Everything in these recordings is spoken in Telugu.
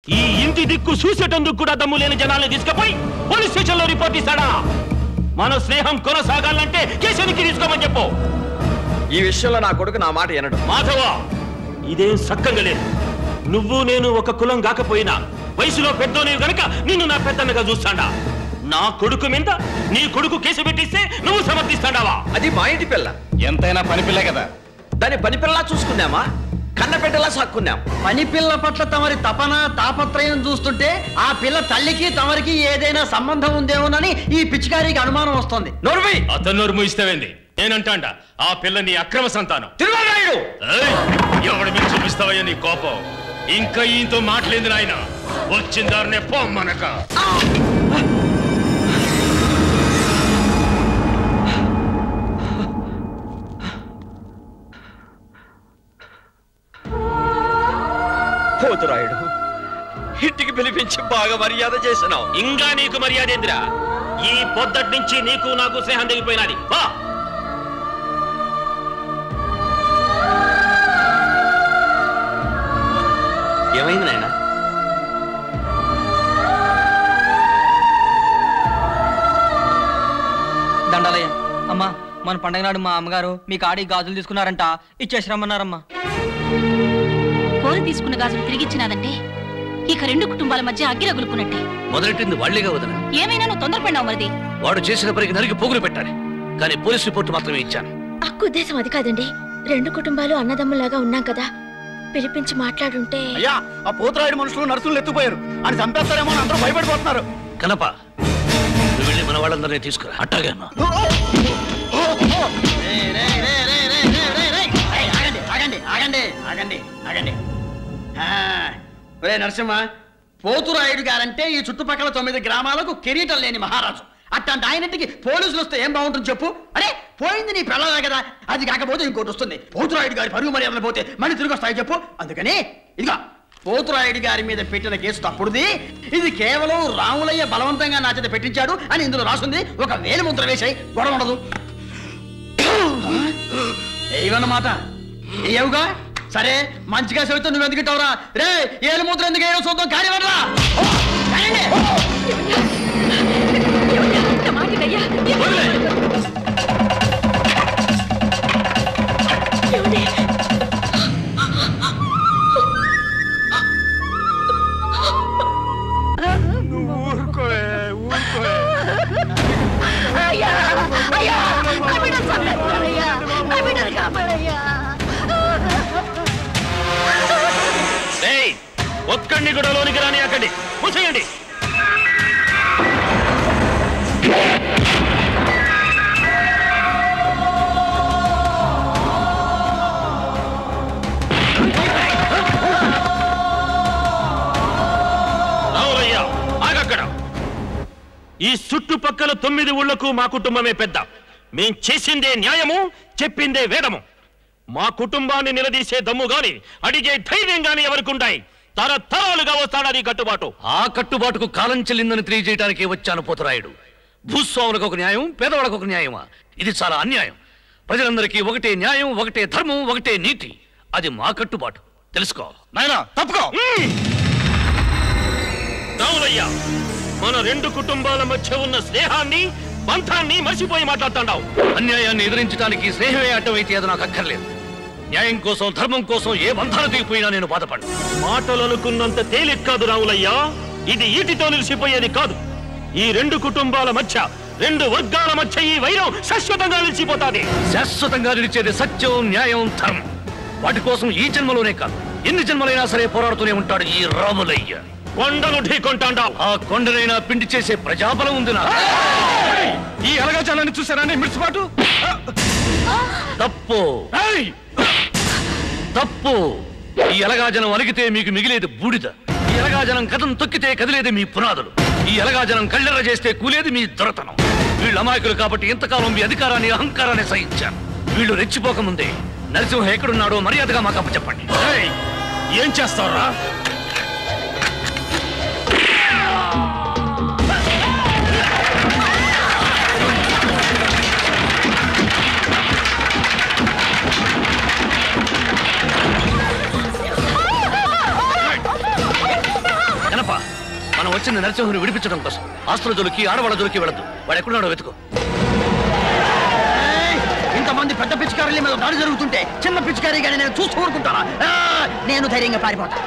ఈ ఇంటి దిక్కు చూసేటందుకు కూడా దమ్ము లేని జనాల్ని తీసుకుపోయి పోలీస్ స్టేషన్ లో రిపోర్ట్ ఇస్తాడా మన స్నేహం కొనసాగాలంటే కేసునికి తీసుకోమని చెప్పు ఈ విషయంలో నా కొడుకు నా మాట వినడు మాధవ ఇదేం సక్కంగా లేదు నువ్వు నేను ఒక కులం కాకపోయినా వయసులో పెద్దోనివి గనక నిన్ను నా పెద్దన్నగా చూస్తాడా నా కొడుకు మీద నీ కొడుకు కేసు పెట్టిస్తే నువ్వు సమర్థిస్తాడావా అది మా ఇంటి పిల్ల ఎంతైనా పని పిల్ల కదా దాన్ని పని పిల్లలా చూసుకుందామా కన్నపెట్టలా సాక్కున్నాం పని పిల్ల పట్ల తమరి తపన తాపత్రయం చూస్తుంటే ఆ పిల్ల తల్లికి తమరికి ఏదైనా సంబంధం ఉందేమోనని ఈ పిచికారికి అనుమానం వస్తుంది నోర్వి అతను నోరు మూయిస్తావేంది నేనంటాండా ఆ పిల్ల నీ అక్రమ సంతానం తిరుమలరాయుడు ఏయ్! ఎవడి మీద చూపిస్తావయ్యా నీ కోపం ఇంకా ఈయంతో మాటలేదు నాయన వచ్చిందారనే పొమ్మనక పోతురాయుడు ఇంటికి పిలిపించి బాగా మర్యాద చేసినావు ఇంకా నీకు మర్యాద ఏందిరా ఈ పొద్దటి నుంచి నీకు నాకు స్నేహం దిగిపోయినది వా ఏమైంది నాయన దండాలయ్య అమ్మా మన పండగ నాడు మా అమ్మగారు మీ కాడి గాజులు తీసుకున్నారంట ఇచ్చేసి రమ్మన్నారమ్మా కోరి తీసుకున్న గాజులు తిరిగిచ్చినాదంటే ఇక రెండు కుటుంబాల మధ్య అగ్గి రగులుకున్నట్టే మొదలెట్టింది వాళ్లేగా వదిన ఏమైనా నువ్వు తొందరపడినావు మరిది వాడు చేసిన పనికి నరికి పోగులు పెట్టాలి కానీ పోలీస్ రిపోర్ట్ మాత్రమే ఇచ్చాను అక్కు ఉద్దేశం అది కాదండి రెండు కుటుంబాలు అన్నదమ్ములాగా ఉన్నాం కదా పిలిపించి మాట్లాడుంటే అయ్యా ఆ పోతురాయుడు మనుషులు నర్సులు ఎత్తుపోయారు అని చంపేస్తారేమో అని అందరూ భయపడిపోతున్నారు కనప నువ్వు వెళ్ళి మన వాళ్ళందరినీ తీసుకురా అట్టాగే అన్నా ఆగండి ఆగండి ఆగండి ఆగండి ఆగండి ఆ, ఒరే నరసింహ పోతురాయుడు గారంటే ఈ చుట్టుపక్కల తొమ్మిది గ్రామాలకు కిరీటం లేని మహారాజు అట్లాంటి ఆయనటికి పోలీసులు వస్తే ఏం బాగుంటుంది చెప్పు అరే పోయింది నీ పిల్లలే కదా అది కాకపోతే ఇంకోటి వస్తుంది పోతురాయుడు గారి పరుగు మర్యాదలు పోతే మళ్ళీ తిరిగి వస్తాయి చెప్పు అందుకని ఇదిగా పోతురాయుడు గారి మీద పెట్టిన కేసు తప్పుడుది ఇది కేవలం రాములయ్య బలవంతంగా నా చేత పెట్టించాడు అని ఇందులో రాసుంది ఒక వేలు ముద్ర వేసాయి గొడవ ఉండదు ఏవన్నమాట ఏవుగా సరే మంచిగా చెబుతా నువ్వు ఎందుకు ఇట్టవరా రే ఏలు ముద్ర ఎందుకు వేయడం చూద్దాం కానీ వదరా ఏయ్ ఒక్కడిని కూడా లోనికి రాని అక్కడి మూసేయండి రావులయ్యా ఆగక్కడ ఈ చుట్టుపక్కల తొమ్మిది ఊళ్ళకు మా కుటుంబమే పెద్ద మేం చేసిందే న్యాయము చెప్పిందే వేదము మా కుటుంబాన్ని నిలదీసే దమ్ము గాని అడిగే ధైర్యం గాని ఎవరికుంటాయి తరతరాలుగా వస్తాడని కట్టుబాటు ఆ కట్టుబాటుకు కాలం చెల్లిందని తెలియజేయడానికి వచ్చాను పోతురాయుడు భూస్వాములకు ఒక న్యాయం పేదవాళ్ళకు ఒక న్యాయమా ఇది చాలా అన్యాయం ప్రజలందరికీ ఒకటే న్యాయం ఒకటే ధర్మం ఒకటే నీతి అది మా కట్టుబాటు తెలుసుకో నాయనా తప్పుకో రావులయ్య మన రెండు కుటుంబాల మధ్య ఉన్న స్నేహాన్ని బంధాన్ని మర్చిపోయి మాట్లాడుతున్నావు అన్యాయాన్ని ఎదిరించడానికి స్నేహమే అడ్డమైతే అది నాకు అక్కర్లేదు న్యాయం కోసం ధర్మం కోసం ఏ బంధాలు దిగిపోయినా నేను బాధపడ్డా మాటలు అనుకున్నంత తేలిక కాదు రావులయ్య ఇది ఈటితో నిలిచిపోయేది కాదు ఈ రెండు కుటుంబాల మధ్య రెండు వర్గాల మధ్య ఈ వైరం శాశ్వతంగా నిలిచిపోతాది శాశ్వతంగా నిలిచేది సత్యం న్యాయం ధర్మం వాటి కోసం ఈ జన్మలోనే కాదు ఎన్ని జన్మలైనా సరే పోరాడుతూనే ఉంటాడు ఈ రాములయ్య కొండలు ఢీకొంటాండావు ఆ కొండనైనా పిండి చేసే ప్రజాబలం ఉంది నా ఈ అలగాచాలాన్ని చూసారా మిర్చిపాటు తప్పు తప్పు ఈ ఎలగాజనం అలిగితే మీకు మిగిలేది బూడిద ఈ ఎలగాజనం కథం తొక్కితే కదిలేది మీ పునాదులు ఈ ఎలగాజనం కళ్ళెర్ర చేస్తే కూలేది మీ దొరతనం వీళ్ళు అమాయకులు కాబట్టి ఇంతకాలం మీ అధికారాన్ని అహంకారాన్ని సహించాను వీళ్ళు రెచ్చిపోకముందే నరసింహ ఎక్కడున్నాడో మర్యాదగా మాకు అప్పచెప్పండి ఏయ్, ఏం చేస్తారా మనం వచ్చిన నరసింహుని విడిపించడం కోసం ఆస్తుల జోలికి ఆడవాళ్ళ జోలికి వెళ్ళదు వాడు ఎక్కడున్నాడో వెతుకో ఏయ్! ఇంతమంది పెద్ద పిచ్చికారుల మీద దాడి జరుగుతుంటే చిన్న పిచ్చికారి గాని నేను చూస్తూ ఊరుకుంటానా ఆ! నేను ధైర్యంగా పారిపోతా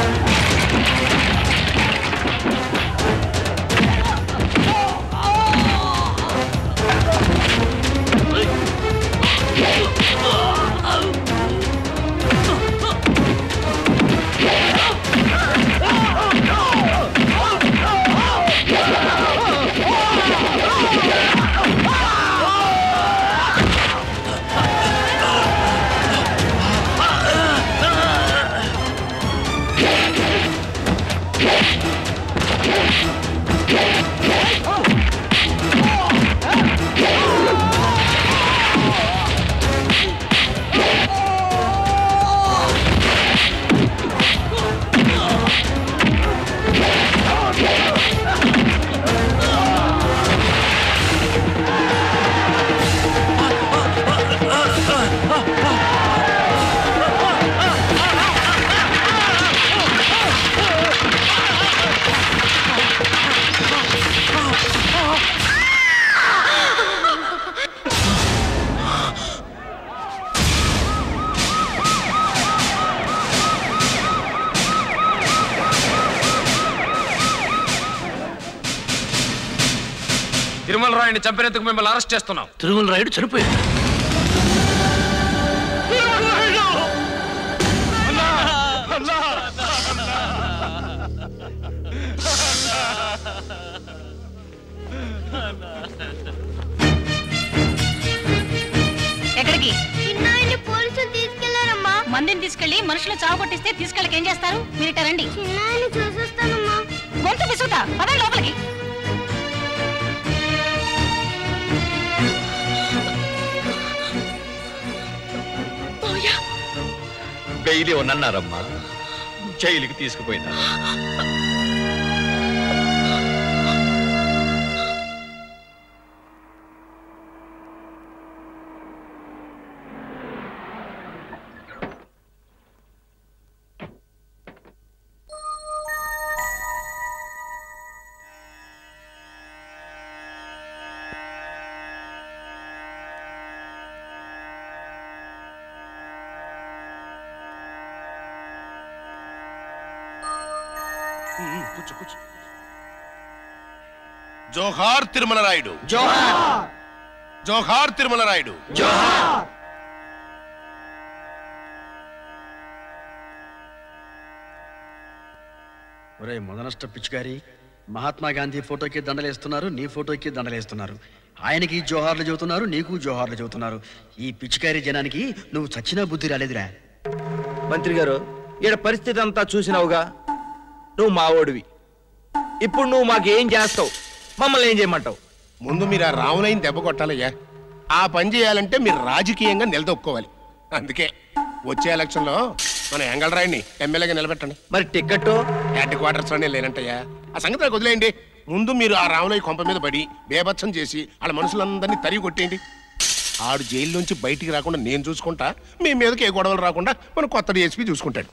తిరుమల రాయుడిని చంపినందుకు మిమ్మల్ని అరెస్ట్ చేస్తున్నాం తిరుమల రాయుడు చనిపోయాడు ఎక్కడికి చిన్నాయన్ని పోలీసులు తీసుకెళ్లారమ్మా మందిని తీసుకెళ్లి మనుషులు చావు కొట్టిస్తే తీసుకెళ్ళకి ఏం చేస్తారు మీరు ఇట్ట రండి చిన్నాయన్ని చూసొస్తానమ్మా గొంతు పిసుకుతా పదండి లోపలికి బెయిల్ ఇవ్వనన్నారమ్మా జైలుకి తీసుకుపోయినా కూర్చో కూర్చో జోహార్ తిరుమల రాయుడు జోహార్ జోహార్ తిరుమల రాయుడు జోహార్ ఒరే మొదనష్ట పిచ్చిగారి మహాత్మా గాంధీ ఫోటోకి దండలేస్తున్నారు నీ ఫోటోకి దండలేస్తున్నారు ఆయనకి జోహార్లు చెబుతున్నారు నీకు జోహార్లు చెబుతున్నారు ఈ పిచ్చికారి జనానికి నువ్వు చచ్చినా బుద్ధి రాలేదురా మంత్రి గారు ఈడ పరిస్థితి అంతా చూసినావుగా నువ్వు మావోడివి ఇప్పుడు నువ్వు మాకేం చేస్తావు మమ్మల్ని ఏం చేయమంటావు ముందు మీరు ఆ రాములైన దెబ్బ కొట్టాలయ్యా ఆ పని చేయాలంటే మీరు రాజకీయంగా నిలదొక్కోవాలి అందుకే వచ్చే ఎలక్షన్లో మన ఎంగళరాయుడిని ఎమ్మెల్యేగా నిలబెట్టండి మరి టికెట్ హెడ్ క్వార్టర్స్ లోనే లేనంటయ్యా ఆ సంగతి నాకు వదిలేయండి ముందు మీరు ఆ రాములయ్య కొంప మీద పడి బేభత్సం చేసి వాళ్ళ మనుషులందరినీ తరిగి కొట్టేయండి ఆడు జైల్లోంచి బయటికి రాకుండా నేను చూసుకుంటా మీ మీదకి ఏ గొడవలు రాకుండా మన కొత్త డిఎస్పీ చూసుకుంటాడు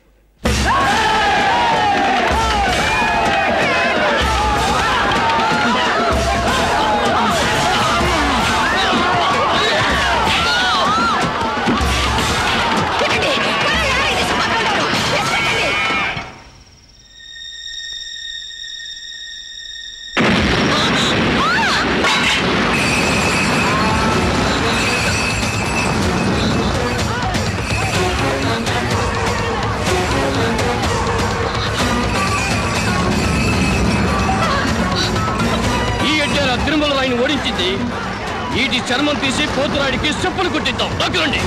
ఈ ఎడ్డార తిరుమల రాయిని ఓడించింది వీటి చర్మం తీసి పోతురాడికి చెప్పులు కుట్టిద్దాం దగ్గరండి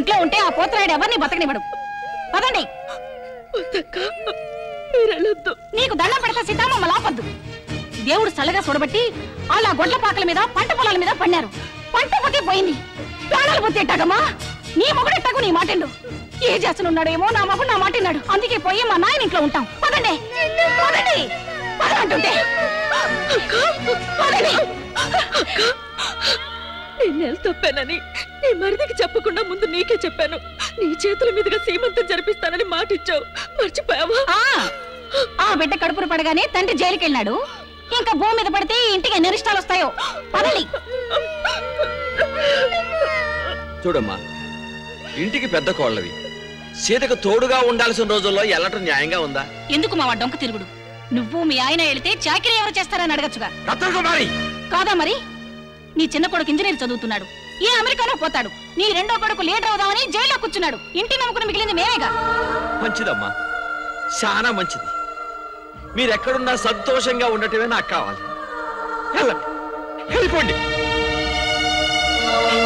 ఇంట్లో ఉంటే ఆ పోతరాయుడు ఎవరిని బతకనివ్వడు పదండి నీకు దండం పెడతా సీతామ్మ లాపద్దు దేవుడు చల్లగా చూడబట్టి అలా గొడ్ల పాకల మీద పంట పొలాల మీద పడినారు పంట పోతే పోయింది ప్రాణాలు పోతే ఎట్టాగమ్మా నీ మొగుడు ఎట్టాగు నీ మాటిండు ఏ చేస్తున్నాడో ఏమో నా మొగుడు నా మాటిన్నాడు అందుకే పోయి మా నాయన ఇంట్లో ఉంటాం పదండి పదండి పదంటుంటే పదండి నేను నెల తప్పానని నీ మరిదికి చెప్పకుండా ముందు నీకే చెప్పాను నీ చేతుల మీదుగా సీమంతం జరిపిస్తానని మాట ఇచ్చావు మర్చిపోయావా ఆ ఆ బిడ్డ కడుపును పడగానే తండ్రి జైలుకి వెళ్ళాడు ఇంకా భూమి మీద పడితే ఈ ఇంటికి ఎన్ని అరిష్టాలు వస్తాయో పదండి చూడమ్మా ఇంటికి పెద్ద కోళ్ళవి సీతకు తోడుగా ఉండాల్సిన రోజుల్లో ఎల్లటం న్యాయంగా ఉందా ఎందుకు మా డొంక తిరుగుడు నువ్వు మీ ఆయన వెళితే చాకరీ ఎవరు చేస్తారని అడగచ్చుగా రత్నకుమారి కాదా మరి నీ చిన్న కొడుకు ఇంజనీర్ చదువుతున్నాడు ఏ అమెరికాలో పోతాడు నీ రెండో కొడుకు లీడర్ అవుదామని జైల్లో కూర్చున్నాడు ఇంటి నమ్ముకుని మిగిలింది మేమేగా మంచిదమ్మా చాలా మంచిది మీరెక్కడున్నా సంతోషంగా ఉండటమే నాకు కావాలి వెళ్ళండి వెళ్ళిపోండి